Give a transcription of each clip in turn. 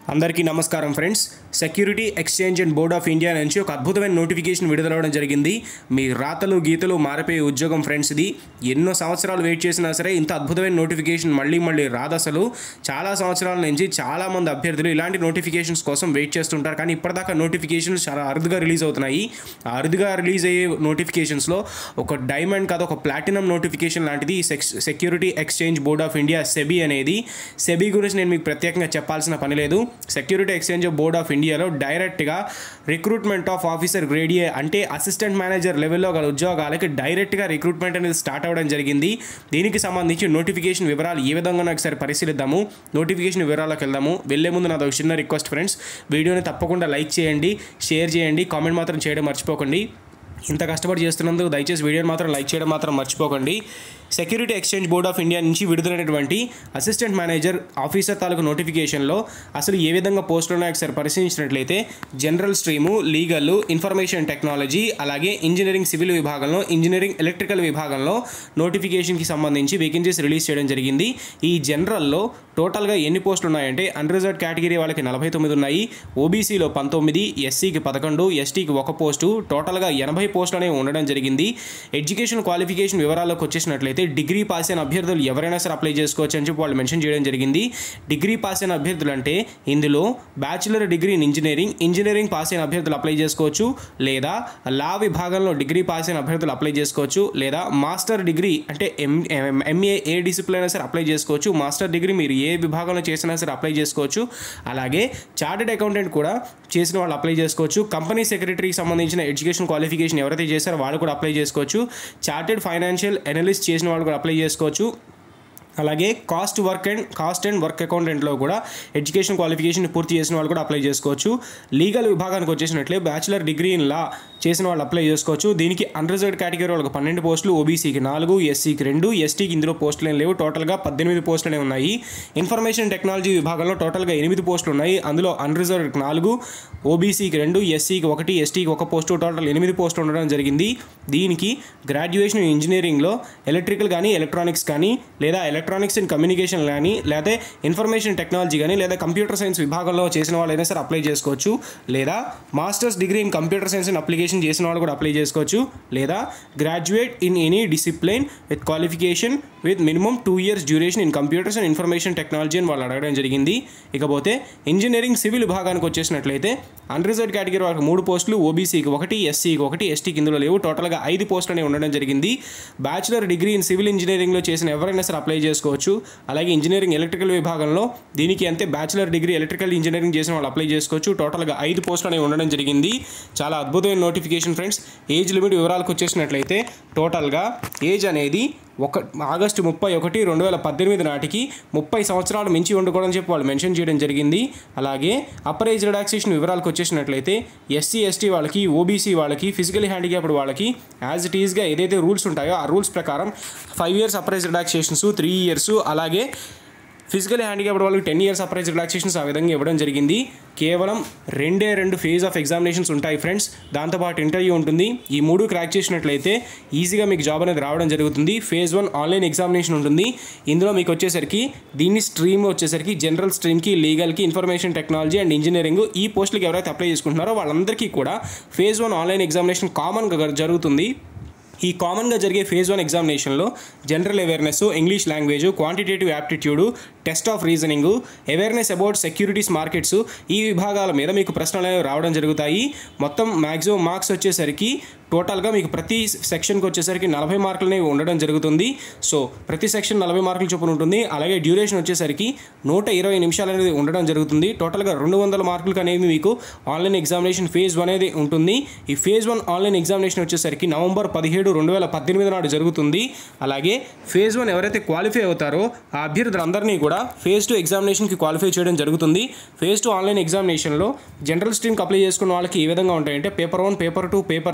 అందరికీ నమస్కారం friends security exchange and board of India నుంచి ఒక అద్భుతమైన నోటిఫికేషన్ విడుదలవడం జరిగింది మీ రాతలు గీతలు మారిపోయే ఉద్యోగం ఫ్రెండ్స్ ఇది ఎన్నో సంవత్సరాలు వెయిట్ చేసినా సరే ఇంత అద్భుతమైన నోటిఫికేషన్ మళ్ళీ మళ్ళీ రాదు అసలు చాలా సంవత్సరాల నుంచి చాలా మంది అభ్యర్థులు ఇలాంటి నోటిఫికేషన్స్ కోసం వెయిట్ చేస్తుంటారు కానీ ఇప్పటిదాకా నోటిఫికేషన్స్ చాలా అరుదుగా రిలీజ్ అవుతున్నాయి ఆ అరుదుగా రిలీజ్ అయ్యే నోటిఫికేషన్స్లో ఒక డైమండ్ కాదు ఒక ప్లాటినం నోటిఫికేషన్ లాంటిది సెక్స్ security exchange board of India SEBI అనేది సెబీ గురించి నేను మీకు ప్రత్యేకంగా చెప్పాల్సిన పని లేదు సెక్యూరిటీ ఎక్స్చేంజ్ బోర్డ్ ఆఫ్ ఇండియాలో డైరెక్ట్గా recruitment of officer grade A అంటే అసిస్టెంట్ మేనేజర్ లెవెల్లో గల ఉద్యోగాలకి డైరెక్ట్గా రిక్రూట్మెంట్ అనేది స్టార్ట్ అవ్వడం జరిగింది దీనికి సంబంధించి నోటిఫికేషన్ వివరాలు ఏ విధంగా నాకు ఒకసారి పరిశీలిద్దాము నోటిఫికేషన్ వివరాలకు వెళ్దాము వెళ్ళే ముందు నాది ఒక చిన్న రిక్వెస్ట్ ఫ్రెండ్స్ వీడియోని తప్పకుండా లైక్ చేయండి షేర్ చేయండి కామెంట్ మాత్రం చేయడం మర్చిపోకండి ఇంత కష్టపడి చేస్తున్నందుకు దయచేసి వీడియోని మాత్రం లైక్ చేయడం మాత్రం మర్చిపోకండి security exchange board of India నుంచి విడుదలైనటువంటి అసిస్టెంట్ మేనేజర్ ఆఫీసర్ తాలూకు నోటిఫికేషన్లో అసలు ఏ విధంగా పోస్టులు ఉన్నాయో ఒకసారి పరిశీలించినట్లయితే general stream legal information technology అలాగే ఇంజనీరింగ్ సివిల్ విభాగంలో ఇంజనీరింగ్ ఎలక్ట్రికల్ విభాగంలో నోటిఫికేషన్కి సంబంధించి వేకెన్సీస్ రిలీజ్ చేయడం జరిగింది ఈ జనరల్లో టోటల్గా ఎన్ని పోస్టులు ఉన్నాయంటే అన్రిజర్వ్ కేటగిరీ వాళ్ళకి నలభై తొమ్మిది ఉన్నాయి ఓబీసీలో పంతొమ్మిది ఎస్సీకి పదకొండు ఎస్టీకి ఒక పోస్టు టోటల్గా ఎనభై పోస్టులు అనేవి ఉండడం జరిగింది ఎడ్యుకేషన్ క్వాలిఫికేషన్ వివరాల్లోకి వచ్చేసినట్లయితే డిగ్రీ పాస్ అయిన అభ్యర్థులు ఎవరైనా సరే అప్లై చేసుకోవచ్చు అని చెప్పి వాళ్ళు మెన్షన్ చేయడం జరిగింది డిగ్రీ పాస్ అయిన అభ్యర్థులు అంటే ఇందులో bachelor degree in engineering engineering pass అయిన అభ్యర్థులు అప్లై చేసుకోవచ్చు లేదా లా విభాగంలో డిగ్రీ పాస్ అయిన అభ్యర్థులు అప్లై చేసుకోవచ్చు లేదా మాస్టర్ డిగ్రీ అంటే ఎం ఎంఏ ఏ డిసిప్లిన్ అయినా సరే అప్లై చేసుకోవచ్చు మాస్టర్ డిగ్రీ మీరు ఏ విభాగంలో చేసినా సరే అప్లై చేసుకోవచ్చు అలాగే చార్టెడ్ అకౌంటెంట్ కూడా చేసిన వాళ్ళు అప్లై చేసుకోవచ్చు కంపెనీ సెక్రటరీకి సంబంధించిన ఎడ్యుకేషన్ క్వాలిఫికేషన్ ఎవరైతే చేశారో వాళ్ళు కూడా అప్లై చేసుకోవచ్చు చార్టెడ్ ఫైనాన్షియల్ అనలిస్ట్ చేసిన వాళ్ళు కూడా అప్లై చేసుకోవచ్చు అలాగే cost work and cost and work అకౌంటెంట్లో కూడా ఎడ్యుకేషన్ క్వాలిఫికేషన్ పూర్తి చేసిన వాళ్ళు కూడా అప్లై చేసుకోవచ్చు లీగల్ విభాగానికి వచ్చేసినట్లే బ్యాచిలర్ డిగ్రీ ఇన్ లా చేసిన వాళ్ళు అప్లై చేసుకోవచ్చు దీనికి అన్రిజర్వ్డ్ కేటగిరీ వాళ్ళకి పన్నెండు పోస్టులు ఓబీసీకి నాలుగు ఎస్సీకి రెండు ఎస్టీకి ఇందులో పోస్టులు ఏం లేవు టోటల్గా పద్దెనిమిది పోస్టులనే ఉన్నాయి ఇన్ఫర్మేషన్ టెక్నాలజీ విభాగంలో టోటల్గా ఎనిమిది పోస్టులు ఉన్నాయి అందులో అన్రిజర్వ్డ్ నాలుగు ఓబీసీకి రెండు ఎస్సీకి ఒకటి ఎస్టీకి ఒక పోస్టు టోటల్ ఎనిమిది పోస్టులు ఉండడం జరిగింది దీనికి గ్రాడ్యుయేషన్ ఇంజనీరింగ్లో ఎలక్ట్రికల్ కానీ ఎలక్ట్రానిక్స్ కానీ లేదా ఎలక్ట్రానిక్స్ అండ్ కమ్యూనికేషన్ కానీ లేదా ఇన్ఫర్మేషన్ టెక్నాలజీ కానీ లేదా కంప్యూటర్ సైన్స్ విభాగంలో చేసిన వాళ్ళైనా సరే అప్లై చేసుకోవచ్చు లేదా masters degree in computer science and application చేసిన వాళ్ళు కూడా అప్లై చేసుకోవచ్చు లేదా graduate in any discipline with qualification with minimum two years duration in computers and information technology అని వాళ్ళు అడగడం జరిగింది ఇకపోతే ఇంజనీరింగ్ సివిల్ విభాగానికి వచ్చేసినట్లయితే అన్రిజర్వ్డ్ కేటగిరీ వాళ్ళకి మూడు పోస్టులు ఓబీసీకి ఒకటి ఎస్సీకి ఒకటి ఎస్టీకి ఇందులో లేవు టోటల్గా ఐదు పోస్టులు అనేవి ఉండడం జరిగింది బ్యాచిలర్ డిగ్రీ ఇన్ సివిల్ ఇంజనీరింగ్లో చేసిన ఎవరైనా సరే అప్లై చేసుకోవచ్చు అలాగే ఇంజనీరింగ్ ఎలక్ట్రికల్ విభాగంలో దీనికి అంతే బ్యాచిలర్ డిగ్రీ ఎలక్ట్రికల్ ఇంజనీరింగ్ చేసిన వాళ్ళు అప్లై చేసుకోవచ్చు టోటల్గా ఐదు పోస్టులు అనేవి ఉండడం జరిగింది చాలా అద్భుతమైన నోటిఫికేషన్ ఫ్రెండ్స్ ఏజ్ లిమిట్ వివరాలకు వచ్చేసినట్లయితే టోటల్గా ఏజ్ అనేది ఒక ఆగస్టు ముప్పై ఒకటి రెండు వేల పద్దెనిమిది నాటికి ముప్పై సంవత్సరాలు మించి ఉండకూడదని చెప్పి వాళ్ళు మెన్షన్ చేయడం జరిగింది అలాగే అప్పర్ ఏజ్ రిలాక్సేషన్ వివరాలకు వచ్చేసినట్లయితే ఎస్సీ ఎస్టీ వాళ్ళకి ఓబీసీ వాళ్ళకి ఫిజికల్ హ్యాండిక్యాప్డ్ వాళ్ళకి యాజ్ ఇట్ ఈస్గా ఏదైతే రూల్స్ ఉంటాయో ఆ రూల్స్ ప్రకారం five years upper age relaxations three years అలాగే ఫిజికల్ హ్యాండిక్యాప్డ్ వాళ్ళకి టెన్ ఇయర్స్ అప్రైజ్ రిలాక్సేషన్స్ ఆ విధంగా ఇవ్వడం జరిగింది కేవలం రెండే రెండు ఫేజ్ ఆఫ్ ఎగ్జామినేషన్స్ ఉంటాయి ఫ్రెండ్స్ దాంతోపాటు ఇంటర్వ్యూ ఉంటుంది ఈ మూడు క్రాక్ చేసినట్లయితే ఈజీగా మీకు జాబ్ అనేది రావడం జరుగుతుంది ఫేజ్ వన్ ఆన్లైన్ ఎగ్జామినేషన్ ఉంటుంది ఇందులో మీకు వచ్చేసరికి దీన్ని స్ట్రీమ్ వచ్చేసరికి జనరల్ స్ట్రీమ్కి లీగల్కి ఇన్ఫర్మేషన్ టెక్నాలజీ అండ్ ఇంజనీరింగ్ ఈ పోస్టులకి ఎవరైతే అప్లై చేసుకుంటున్నారో వాళ్ళందరికీ కూడా ఫేజ్ వన్ ఆన్లైన్ ఎగ్జామినేషన్ కామన్గా జరుగుతుంది ఈ కామన్గా జరిగే ఫేజ్ వన్ ఎగ్జామినేషన్లో general awareness English language quantitative aptitude test of reasoning awareness about securities markets ఈ విభాగాల మీద మీకు ప్రశ్నలు అనేవి రావడం జరుగుతాయి మొత్తం మ్యాక్సిమం మార్క్స్ వచ్చేసరికి టోటల్గా మీకు ప్రతి సెక్షన్కి వచ్చేసరికి నలభై మార్కులు అనేవి ఉండడం జరుగుతుంది సో ప్రతి సెక్షన్ నలభై మార్కులు చొప్పున ఉంటుంది అలాగే డ్యూరేషన్ వచ్చేసరికి నూట ఇరవై నిమిషాలు అనేది ఉండడం జరుగుతుంది టోటల్గా రెండు వందల మార్కులకు అనేవి మీకు ఆన్లైన్ ఎగ్జామినేషన్ ఫేజ్ వన్ అనేది ఉంటుంది ఈ ఫేజ్ వన్ ఆన్లైన్ ఎగ్జామినేషన్ వచ్చేసరికి నవంబర్ పదిహేడు రెండు వేల పద్దెనిమిది నాడు జరుగుతుంది అలాగే ఫేజ్ వన్ ఎవరైతే క్వాలిఫై అవుతారో ఆ అభ్యర్థులందరినీ కూడా ఫేజ్ టూ ఎగ్జామినేషన్కి క్వాలిఫై చేయడం జరుగుతుంది ఫేజ్ టూ ఆన్లైన్ ఎగ్జామినేషన్లో జనరల్ స్ట్రీమ్కి అప్లై చేసుకున్న వాళ్ళకి ఏ విధంగా ఉంటాయంటే paper one paper two paper three ఉంటాయి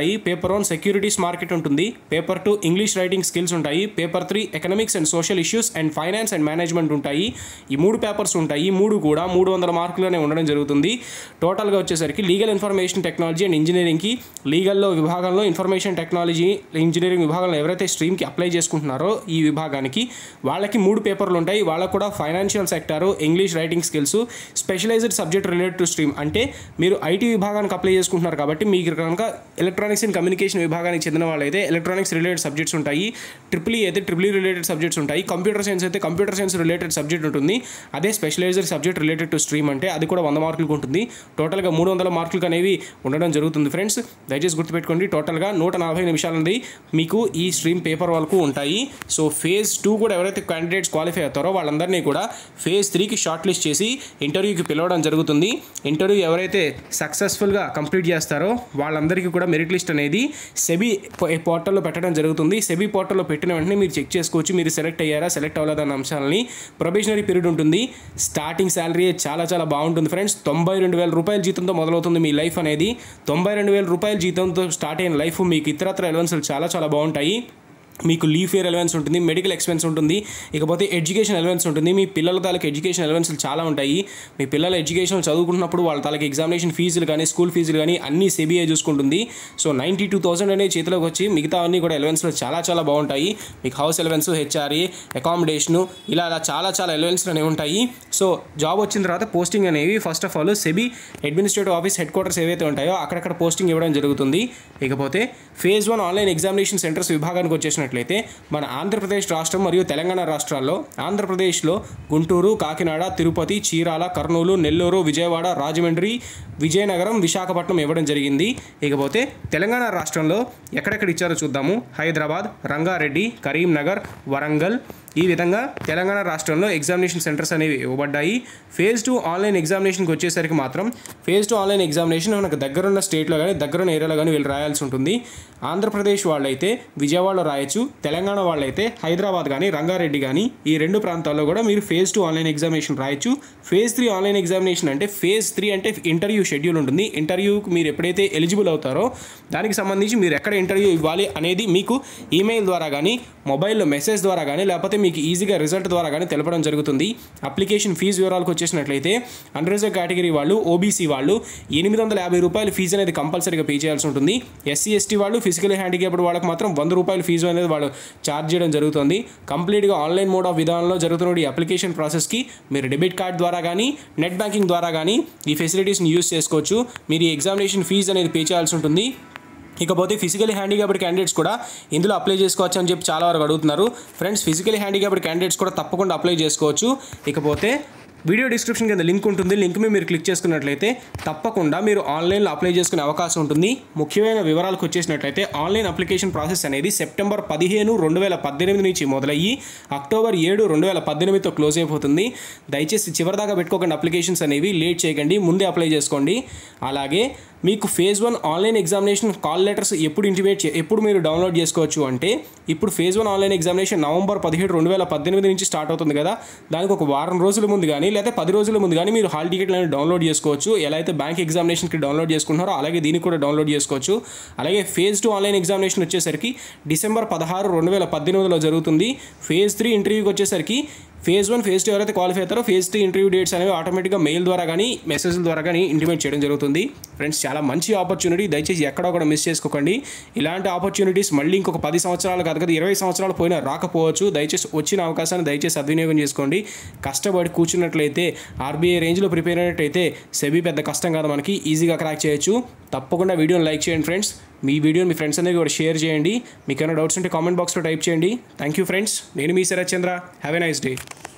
ఉంటాయి పేపర్ వన్ సెక్యూరిటీస్ మార్కెట్ ఉంటుంది paper two English writing skills ఉంటాయి paper three economics and social issues and finance and management ఉంటాయి ఈ మూడు పేపర్స్ ఉంటాయి ఈ మూడు కూడా మూడు వందల మార్కులోనే ఉండడం జరుగుతుంది టోటల్గా వచ్చేసరికి లీగల్ ఇన్ఫర్మేషన్ టెక్నాలజీ అండ్ ఇంజనీరింగ్కి లీగల్లో విభాగంలో ఇన్ఫర్మేషన్ టెక్నాలజీ ఇంజనీరింగ్ విభాగంలో ఎవరైతే స్ట్రీమ్కి అప్లై చేసుకుంటున్నారో ఈ విభాగానికి వాళ్ళకి మూడు పేపర్లు ఉంటాయి వాళ్ళకు కూడా financial sector English writing skills specialized subject related to stream అంటే మీరు ఐటీ విభాగానికి అప్లై చేసుకుంటున్నారు కాబట్టి మీకు కనుక ఎలక్ట్రానిక్స్ అండ్ కమ్యూనికేషన్ విభాగానికి చెందిన వాళ్ళైతే ఎలక్ట్రానిక్స్ రిలేటెడ్ సబ్జెక్ట్స్ ఉంటాయి ట్రిపుల్ అయితే ట్రిపుల్ రిలేటెడ్ సబ్జెక్ట్స్ ఉంటాయి కంప్యూటర్ సైన్స్ అయితే కంప్యూటర్ సైన్స్ రిలేటెడ్ సబ్జెక్ట్ ఉంటుంది అదే specialized subject related to stream అంటే అది కూడా వంద మార్కులకు ఉంటుంది టోటల్గా మూడు వందల మార్కులకు అనేవి ఉండడం జరుగుతుంది ఫ్రెండ్స్ దయచేసి గుర్తుపెట్టుకోండి టోటల్గా నూట నలభై నిమిషాలది మీకు ఈ స్ట్రీమ్ పేపర్ వరకు ఉంటాయి సో ఫేజ్ టూ కూడా ఎవరైతే క్యాండిడేట్స్ క్వాలిఫై అవుతారో వాళ్ళందరినీ కూడా ఫేజ్ త్రీకి షార్ట్ లిస్ట్ చేసి ఇంటర్వ్యూకి పిలవడం జరుగుతుంది ఇంటర్వ్యూ ఎవరైతే సక్సెస్ఫుల్గా కంప్లీట్ చేస్తారో వాళ్ళందరికీ కూడా మెరిట్ లిస్ట్ అనేది సెబీ పోర్టల్లో పెట్టడం జరుగుతుంది సెబీ పోర్టల్లో పెట్టిన వెంటనే మీరు చెక్ చేసుకోవచ్చు మీరు సెలెక్ట్ అయ్యారా సెలెక్ట్ అవ్వలేదన్న అంశాలని ప్రొబేషనరీ పీరియడ్ ఉంటుంది స్టార్టింగ్ శాలరీ చాలా చాలా బాగుంటుంది ఫ్రెండ్స్ తొంభై రెండు వేల రూపాయల జీతంతో మొదలవుతుంది మీ లైఫ్ అనేది తొంభై రెండు వేల రూపాయల జీతంతో స్టార్ట్ అయిన లైఫ్ మీకు ఇతరత్ర ఎలవెన్స్లు చాలా చాలా బాగుంటాయి మీకు లీఫ్ ఇయర్ ఎలవెన్స్ ఉంటుంది మెడికల్ ఎక్స్పెన్స్ ఉంటుంది ఇకపోతే ఎడ్యుకేషన్ ఎలవెన్స్ ఉంటుంది మీ పిల్లల తాలూకు ఎడ్యుకేషన్ ఎలవెన్స్లు చాలా ఉంటాయి మీ పిల్లల ఎడ్యుకేషన్ చదువుకుంటున్నప్పుడు వాళ్ళ తాలూకు ఎగ్జామినేషన్ ఫీజులు కానీ స్కూల్ ఫీజులు కానీ అన్నీ సెబీఐ చూసుకుంటుంది సో నైంటీ టూ థౌసండ్ అనేది చేతిలోకి వచ్చి మిగతా అన్నీ కూడా ఎలవెన్స్లో చాలా చాలా బాగుంటాయి మీకు హౌస్ ఎలవెన్స్ హెచ్ఆర్ఏ అకామిడేషను ఇలా అలా చాలా చాలా ఎలవెన్స్లు అనేవి ఉంటాయి సో జాబ్ వచ్చిన తర్వాత పోస్టింగ్ అనేవి first of all SEBI administrative office headquarters ఏవైతే ఉంటాయో అక్కడక్కడ పోస్టింగ్ ఇవ్వడం జరుగుతుంది ఇకపోతే phase one online examination centres విభాగానికి వచ్చేసినట్లయితే మన ఆంధ్రప్రదేశ్ రాష్ట్రం మరియు తెలంగాణ రాష్ట్రాల్లో ఆంధ్రప్రదేశ్లో గుంటూరు కాకినాడ తిరుపతి చీరాల కర్నూలు నెల్లూరు విజయవాడ రాజమండ్రి విజయనగరం విశాఖపట్నం ఇవ్వడం జరిగింది ఇకపోతే తెలంగాణ రాష్ట్రంలో ఎక్కడెక్కడ ఇచ్చారో చూద్దాము హైదరాబాద్ రంగారెడ్డి కరీంనగర్ వరంగల్ ఈ విధంగా తెలంగాణ రాష్ట్రంలో ఎగ్జామినేషన్ సెంటర్స్ అనేవి ఇవ్వబడ్డాయి ఫేజ్ టూ ఆన్లైన్ ఎగ్జామినేషన్కి వచ్చేసరికి మాత్రం ఫేజ్ టూ ఆన్లైన్ ఎగ్జామినేషన్ మనకు దగ్గరున్న స్టేట్లో కానీ దగ్గరున్న ఏరియాలో కానీ వీళ్ళు రాయాల్సి ఉంటుంది ఆంధ్రప్రదేశ్ వాళ్ళైతే విజయవాడలో రాయొచ్చు తెలంగాణ వాళ్ళైతే హైదరాబాద్ కానీ రంగారెడ్డి కానీ ఈ రెండు ప్రాంతాల్లో కూడా మీరు ఫేజ్ టూ ఆన్లైన్ ఎగ్జామినేషన్ రాయొచ్చు ఫేజ్ త్రీ ఆన్లైన్ ఎగ్జామినేషన్ అంటే ఫేజ్ త్రీ అంటే ఇంటర్వ్యూ షెడ్యూల్ ఉంటుంది ఇంటర్వ్యూకి మీరు ఎప్పుడైతే ఎలిజిబుల్ అవుతారో దానికి సంబంధించి మీరు ఎక్కడ ఇంటర్వ్యూ ఇవ్వాలి అనేది మీకు ఈమెయిల్ ద్వారా కానీ మొబైల్లో మెసేజ్ ద్వారా కానీ లేకపోతే మీకు ఈజీగా రిజల్ట్ ద్వారా కానీ తెలపడం జరుగుతుంది అప్లికేషన్ ఫీజు వివరాలకు వచ్చేసినట్లయితే అన్రిజర్వ్ కేటగిరీ వాళ్ళు ఓబీసీ వాళ్ళు ఎనిమిది వందల యాభై రూపాయల ఫీజు అనేది కంపల్సరీగా పే చేయాల్సి ఉంటుంది ఎస్సీ ఎస్టీ వాళ్ళు ఫిజికల్ హ్యాండిక్యాప్డ్ వాళ్ళకి మాత్రం వంద రూపాయల ఫీజు అనేది వాళ్ళు ఛార్జ్ చేయడం జరుగుతుంది కంప్లీట్గా ఆన్లైన్ మోడ్ ఆఫ్ విధానంలో జరుగుతున్న ఈ అప్లికేషన్ ప్రాసెస్కి మీరు డెబిట్ కార్డ్ ద్వారా కానీ నెట్ బ్యాంకింగ్ ద్వారా కానీ ఈ ఫెసిలిటీస్ని యూస్ చేసుకోవచ్చు మీరు ఈ ఎగ్జామినేషన్ ఫీజు అనేది పే చేయాల్సి ఉంటుంది ఇకపోతే ఫిజికలీ హ్యాండిక్యాప్డ్ క్యాండిడేట్స్ కూడా ఇందులో అప్లై చేసుకోవచ్చు అని చెప్పి చాలా వరకు అడుగుతున్నారు ఫ్రెండ్స్ ఫిజికలీ హ్యాండిక్యాప్డ్ క్యాండిడేట్స్ కూడా తప్పకుండా అప్లై చేసుకోవచ్చు ఇకపోతే వీడియో డిస్క్రిప్షన్ కింద లింక్ ఉంటుంది లింక్ మీద మీరు క్లిక్ చేసుకున్నట్లయితే తప్పకుండా మీరు ఆన్లైన్లో అప్లై చేసుకునే అవకాశం ఉంటుంది ముఖ్యమైన వివరాలకు వచ్చేసినట్లయితే ఆన్లైన్ అప్లికేషన్ ప్రాసెస్ అనేది సెప్టెంబర్ పదిహేను రెండు వేల పద్దెనిమిది నుంచి మొదలయ్యి అక్టోబర్ ఏడు రెండు వేల పద్దెనిమిదితో క్లోజ్ అయిపోతుంది దయచేసి చివరిదాకా పెట్టుకోకండి అప్లికేషన్స్ అనేవి లేట్ చేయకండి ముందే అప్లై చేసుకోండి అలాగే మీకు phase one online examination call letters ఎప్పుడు ఇంటిమేట్ చే ఎప్పుడు మీరు డౌన్లోడ్ చేసుకోవచ్చు అంటే ఇప్పుడు phase one online examination November పదిహేడు రెండు వేల పద్దెనిమిది నుంచి స్టార్ట్ అవుతుంది కదా దానికి ఒక వారం రోజుల ముందు కానీ లేదా పది రోజుల ముందు కానీ మీరు హాల్ టికెట్లను డౌన్లోడ్ చేసుకోవచ్చు ఎలా అయితే బ్యాంక్ ఎగ్జామినేషన్కి డౌన్లోడ్ చేసుకుంటున్నారో అలాగే దీనికి కూడా డౌన్లోడ్ చేసుకోవచ్చు అలాగే ఫేజ్ టూ ఆన్లైన్ ఎగ్జామినేషన్ వచ్చేసరికి డిసెంబర్ పదహారు రెండు వేల పద్దెనిమిదిలో జరుగుతుంది ఫేజ్ త్రీ ఇంటర్వ్యూకి వచ్చేసరికి ఫేజ్ వన్ ఫేజ్ టూ ఎవరైతే క్వాలిఫై అవుతారో ఫేజ్ త్రీ ఇంటర్వ్యూ డేట్స్ అనేవి ఆటోమేటిక్గా మెయిల్ ద్వారా కానీ మెసేజ్ల ద్వారా కానీ ఇంటిమేట్ చేయడం జరుగుతుంది ఫ్రెండ్స్ చాలా మంచి ఆపర్చునిటీ దయచేసి ఎక్కడో కూడా మిస్ చేసుకోకండి ఇలాంటి ఆపర్చునిటీస్ మళ్ళీ ఇంకొక పది సంవత్సరాలు కాదు కదా ఇరవై సంవత్సరాలు పోయినా రాకపోవచ్చు దయచేసి వచ్చిన అవకాశాన్ని దయచేసి సద్వినియోగం చేసుకోండి కష్టపడి కూర్చున్నట్లయితే ఆర్బీఐ రేంజ్లో ప్రిపేర్ అయినట్టయితే సెబీ పెద్ద కష్టం కాదు మనకి ఈజీగా క్రాక్ చేయొచ్చు తప్పకుండా వీడియోని లైక్ చేయండి ఫ్రెండ్స్ మీ వీడియోని మీ ఫ్రెండ్స్ అందరికీ కూడా షేర్ చేయండి మీకు ఏమైనా డౌట్స్ ఉంటే కామెంట్ బాక్స్లో టైప్ చేయండి థ్యాంక్ యూ ఫ్రెండ్స్ నేను మీ Sharath Chandra have a nice day